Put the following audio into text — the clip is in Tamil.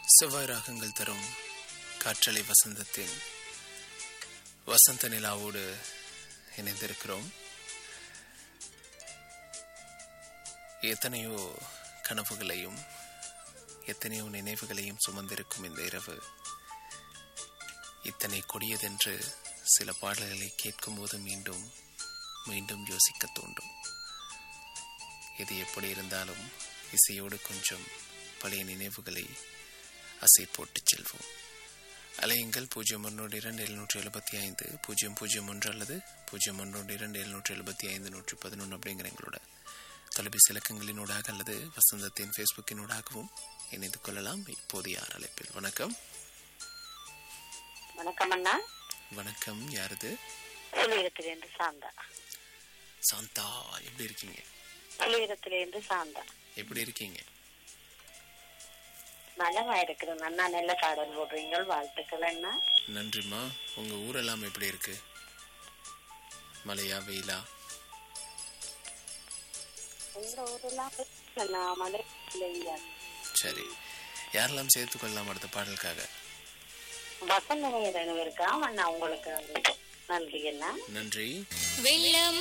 செவ்வாய் ராகங்கள் தரும் காற்றலை வசந்தத்தின் வசந்த நிலாவோடு இணைந்திருக்கிறோம் எத்தனையோ கனவுகளையும் எத்தனையோ நினைவுகளையும் சுமந்திருக்கும் இந்த இரவு இத்தனை கொடியதென்று சில பாடல்களை கேட்கும்போது மீண்டும் மீண்டும் யோசிக்க தூண்டும் இது எப்படி இருந்தாலும் இசையோடு கொஞ்சம் பழைய நினைவுகளை அசை போட்டுச் செல்வோம் அலையுங்கள் பூஜ்ஜியம் ஒன்றோடு இரண்டு எழுநூற்றி எழுபத்தி ஐந்து பூஜ்ஜியம் பூஜ்ஜியம் ஒன்று அல்லது பூஜ்ஜியம் ஒன்றோடு இரண்டு எழுநூற்றி எழுபத்தி ஐந்து நூற்றி பதினொன்று அப்படிங்கிற எங்களோட தொலைபேசி இலக்கங்களினூடாக அல்லது வசந்தத்தின் ஃபேஸ்புக்கினூடாகவும் இணைந்து கொள்ளலாம் இப்போது யார் அழைப்பில் வணக்கம் வணக்கம் அண்ணா வணக்கம் யாரது புலியிடத்திலிருந்து சாந்தா சாந்தா எப்படி இருக்கீங்க புலியிடத்திலிருந்து சாந்தா எப்படி இருக்கீங்க நலமா இருக்கிறேன் அண்ணா நல்ல பாடல் போடுறீங்க வாழ்த்துக்கள் அண்ணா நன்றிம்மா உங்க ஊரெல்லாம் எப்படி இருக்கு மழையா வெயிலா எங்க ஊரெல்லாம் அண்ணா மதுரை இல்லைங்க சரி யாரெல்லாம் சேர்த்து கொள்ளலாம் அடுத்த பாடலுக்காக வசந்த நேரம் இருக்கா அண்ணா உங்களுக்கு நன்றி அண்ணா நன்றி வெள்ளம்